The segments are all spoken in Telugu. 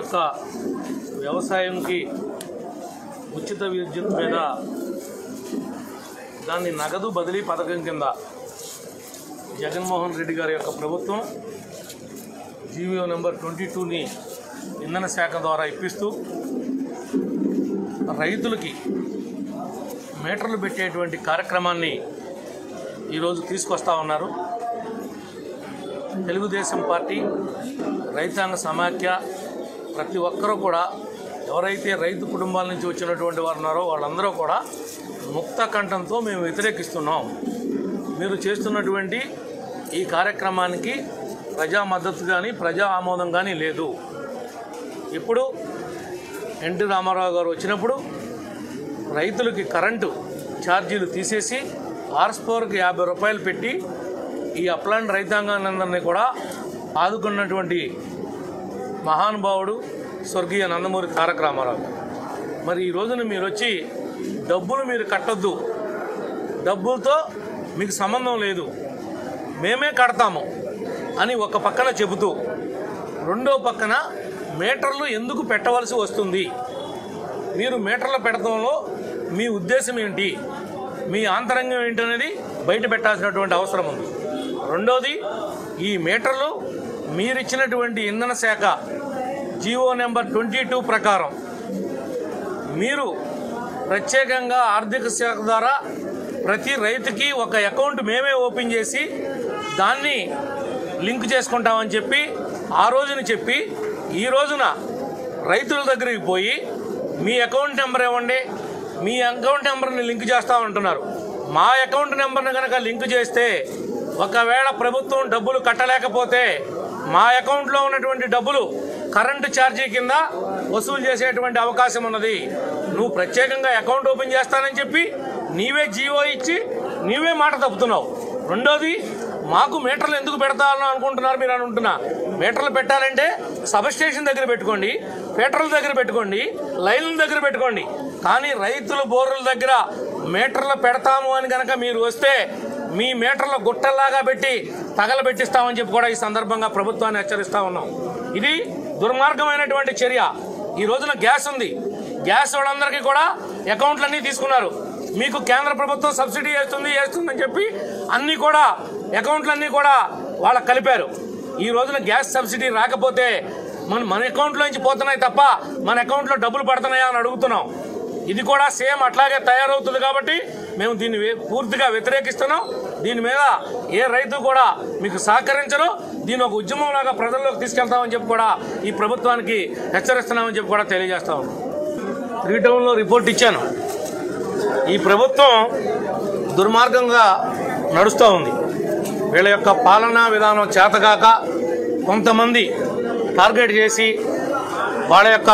యొక్క వ్యవసాయంకి ఉచిత విద్యుత్ మీద దాన్ని నగదు బదిలీ పథకం కింద జగన్మోహన్ రెడ్డి గారి యొక్క ప్రభుత్వం జీవో నెంబర్ ట్వంటీ టూని ఇంధన శాఖ ద్వారా ఇప్పిస్తూ రైతులకి మీటర్లు పెట్టేటువంటి కార్యక్రమాన్ని ఈరోజు తీసుకొస్తా ఉన్నారు తెలుగుదేశం పార్టీ రైతాంగ సమాఖ్య ప్రతి ఒక్కరూ కూడా ఎవరైతే రైతు కుటుంబాల నుంచి వచ్చినటువంటి వారు ఉన్నారో వాళ్ళందరూ కూడా ముక్త కంఠంతో మేము వ్యతిరేకిస్తున్నాం మీరు చేస్తున్నటువంటి ఈ కార్యక్రమానికి ప్రజా మద్దతు కానీ ప్రజా ఆమోదం కానీ లేదు ఇప్పుడు ఎన్టీ రామారావు గారు వచ్చినప్పుడు రైతులకి కరెంటు ఛార్జీలు తీసేసి హార్స్ పవర్కి యాభై రూపాయలు పెట్టి ఈ అప్లాంట్ రైతాంగానందరినీ కూడా ఆదుకున్నటువంటి మహానుభావుడు స్వర్గీయ నందమూరి తారక రామారావు మరి ఈ రోజున మీరు వచ్చి డబ్బులు మీరు కట్టొద్దు డబ్బులతో మీకు సంబంధం లేదు మేమే కడతాము అని ఒక పక్కన చెబుతూ రెండో పక్కన మీటర్లు ఎందుకు పెట్టవలసి వస్తుంది మీరు మీటర్లు పెడతంలో మీ ఉద్దేశం ఏంటి మీ ఆంతరంగం ఏంటనేది బయట పెట్టాల్సినటువంటి అవసరం ఉంది రెండోది ఈ మీటర్లు మీరిచ్చినటువంటి ఇంధన శాఖ జీవో నెంబర్ ట్వంటీ టూ ప్రకారం మీరు ప్రత్యేకంగా ఆర్థిక శాఖ ద్వారా ప్రతి రైతుకి ఒక అకౌంట్ మేమే ఓపెన్ చేసి దాన్ని లింక్ చేసుకుంటామని చెప్పి ఆ రోజున చెప్పి ఈ రోజున రైతుల దగ్గరికి పోయి మీ అకౌంట్ నెంబర్ ఇవ్వండి మీ అకౌంట్ నెంబర్ని లింక్ చేస్తామంటున్నారు మా అకౌంట్ నెంబర్ని కనుక లింక్ చేస్తే ఒకవేళ ప్రభుత్వం డబ్బులు కట్టలేకపోతే మా అకౌంట్లో ఉన్నటువంటి డబ్బులు కరెంటు ఛార్జీ కింద వసూలు చేసేటువంటి అవకాశం ఉన్నది నువ్వు ప్రత్యేకంగా అకౌంట్ ఓపెన్ చేస్తానని చెప్పి నీవే జీవో ఇచ్చి నీవే మాట తప్పుతున్నావు రెండోది మాకు మీటర్లు ఎందుకు పెడతాను అనుకుంటున్నారు మీరు అని అంటున్నా మీటర్లు పెట్టాలంటే సబ్ స్టేషన్ దగ్గర పెట్టుకోండి ఫీటర్ల దగ్గర పెట్టుకోండి లైన్ల దగ్గర పెట్టుకోండి కానీ రైతుల బోర్ల దగ్గర మీటర్లు పెడతాము అని కనుక మీరు వస్తే మీ మీటర్ల గుట్టల్లాగా పెట్టి తగలబెట్టిస్తామని చెప్పి కూడా ఈ సందర్భంగా ప్రభుత్వాన్ని హెచ్చరిస్తా ఉన్నాం ఇది దుర్మార్గమైనటువంటి చర్య ఈ రోజున గ్యాస్ ఉంది గ్యాస్ వాళ్ళందరికీ కూడా అకౌంట్లన్నీ తీసుకున్నారు మీకు కేంద్ర ప్రభుత్వం సబ్సిడీ చేస్తుంది చేస్తుందని చెప్పి అన్నీ కూడా అకౌంట్లన్నీ కూడా వాళ్ళకి కలిపారు ఈ రోజున గ్యాస్ సబ్సిడీ రాకపోతే మన మన అకౌంట్లో నుంచి పోతున్నాయి తప్ప మన అకౌంట్లో డబ్బులు పడుతున్నాయా అని అడుగుతున్నాం ఇది కూడా సేమ్ అట్లాగే తయారవుతుంది కాబట్టి మేము దీన్ని వే- పూర్తిగా వ్యతిరేకిస్తున్నాం దీని మీద ఏ రైతు కూడా మీకు సహకరించరు దీని ఒక ఉద్యమంలాగా ప్రజల్లోకి తీసుకెళ్తామని చెప్పి కూడా ఈ ప్రభుత్వానికి హెచ్చరిస్తున్నామని చెప్పి కూడా తెలియజేస్తా ఉన్నాం త్రీ టౌన్లో రిపోర్ట్ ఇచ్చాను ఈ ప్రభుత్వం దుర్మార్గంగా నడుస్తూ ఉంది వీళ్ళ యొక్క పాలనా విధానం చేతగాక కొంతమంది టార్గెట్ చేసి వాళ్ళ యొక్క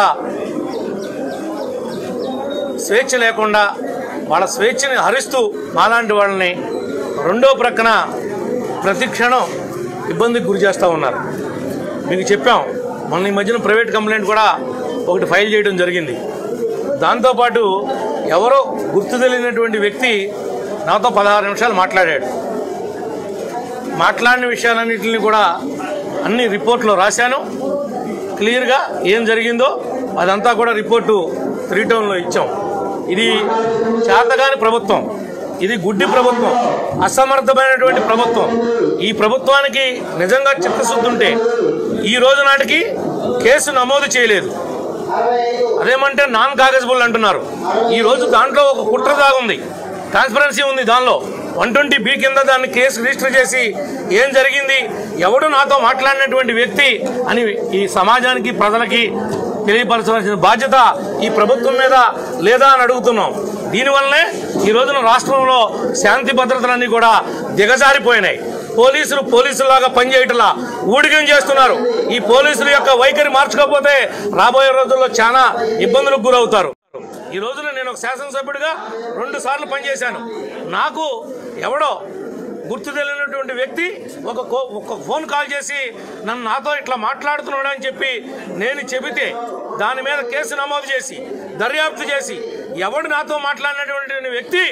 స్వేచ్ఛ లేకుండా వాళ్ళ స్వేచ్ఛని హరిస్తూ మాలాంటి వాళ్ళని రెండో ప్రక్కన ప్రతిక్షణం ఇబ్బందికి గురి చేస్తూ ఉన్నారు మీకు చెప్పాం మొన్న ఈ మధ్యన ప్రైవేట్ కంప్లైంట్ కూడా ఒకటి ఫైల్ చేయడం జరిగింది దాంతోపాటు ఎవరో గుర్తు తెలియనటువంటి వ్యక్తి నాతో పదహారు నిమిషాలు మాట్లాడాడు మాట్లాడిన విషయాలన్నింటినీ కూడా అన్ని రిపోర్ట్లో రాశాను క్లియర్గా ఏం జరిగిందో అదంతా కూడా రిపోర్టు త్రీ టౌన్లో ఇచ్చాం ఇది చేతగాని ప్రభుత్వం ఇది గుడ్డి ప్రభుత్వం అసమర్థమైనటువంటి ప్రభుత్వం ఈ ప్రభుత్వానికి నిజంగా చిత్తశుద్ధి ఉంటే ఈ రోజు నాటికి కేసు నమోదు చేయలేదు అదేమంటే నాన్ కాగజబుల్ అంటున్నారు ఈ రోజు దాంట్లో ఒక కుట్ర దాగుంది ట్రాన్స్పరెన్సీ ఉంది దానిలో వన్ ట్వంటీ బి కింద దాన్ని కేసు రిజిస్టర్ చేసి ఏం జరిగింది ఎవడు నాతో మాట్లాడినటువంటి వ్యక్తి అని ఈ సమాజానికి ప్రజలకి తెలియపరచవలసిన బాధ్యత ఈ ప్రభుత్వం మీద లేదా అని అడుగుతున్నాం దీనివల్లనే ఈ రోజున రాష్ట్రంలో శాంతి భద్రతలన్నీ కూడా దిగజారిపోయినాయి పోలీసులు పోలీసులాగా పనిచేయటలా ఊడిగం చేస్తున్నారు ఈ పోలీసుల యొక్క వైఖరి మార్చుకోకపోతే రాబోయే రోజుల్లో చాలా ఇబ్బందులకు గురవుతారు ఈ రోజున నేను ఒక శాసనసభ్యుడిగా రెండు సార్లు పనిచేశాను నాకు ఎవడో గుర్తు తెలియనటువంటి వ్యక్తి ఒక కో- ఒక ఫోన్ కాల్ చేసి నన్ను నాతో ఇట్లా మాట్లాడుతున్నాడు అని చెప్పి నేను చెబితే దాని మీద కేసు నమోదు చేసి దర్యాప్తు చేసి ఎవడు నాతో మాట్లాడినటువంటి వ్యక్తి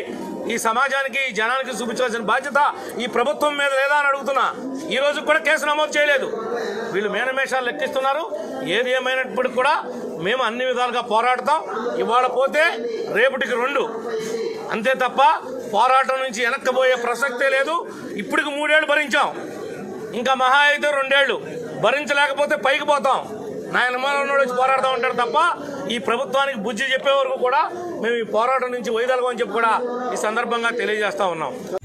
ఈ సమాజానికి ఈ జనానికి చూపించాల్సిన బాధ్యత ఈ ప్రభుత్వం మీద లేదా అని అడుగుతున్నా ఈ రోజు కూడా కేసు నమోదు చేయలేదు వీళ్ళు మేనమేషాలు లెక్కిస్తున్నారు ఏది ఏమైనప్పటికీ కూడా మేము అన్ని విధాలుగా పోరాడతాం ఇవాళ పోతే రేపటికి రెండు అంతే తప్ప పోరాటం నుంచి వెనక్కిపోయే ప్రసక్తే లేదు ఇప్పటికి మూడేళ్ళు భరించాం ఇంకా మహా అయితే రెండేళ్లు భరించలేకపోతే పైకి పోతాం నాయన మనోడు వచ్చి పోరాడదాం అంటాడు తప్ప ఈ ప్రభుత్వానికి బుద్ధి చెప్పే వరకు కూడా మేము ఈ పోరాటం నుంచి వైదొలగమని చెప్పి కూడా ఈ సందర్భంగా తెలియజేస్తా ఉన్నాం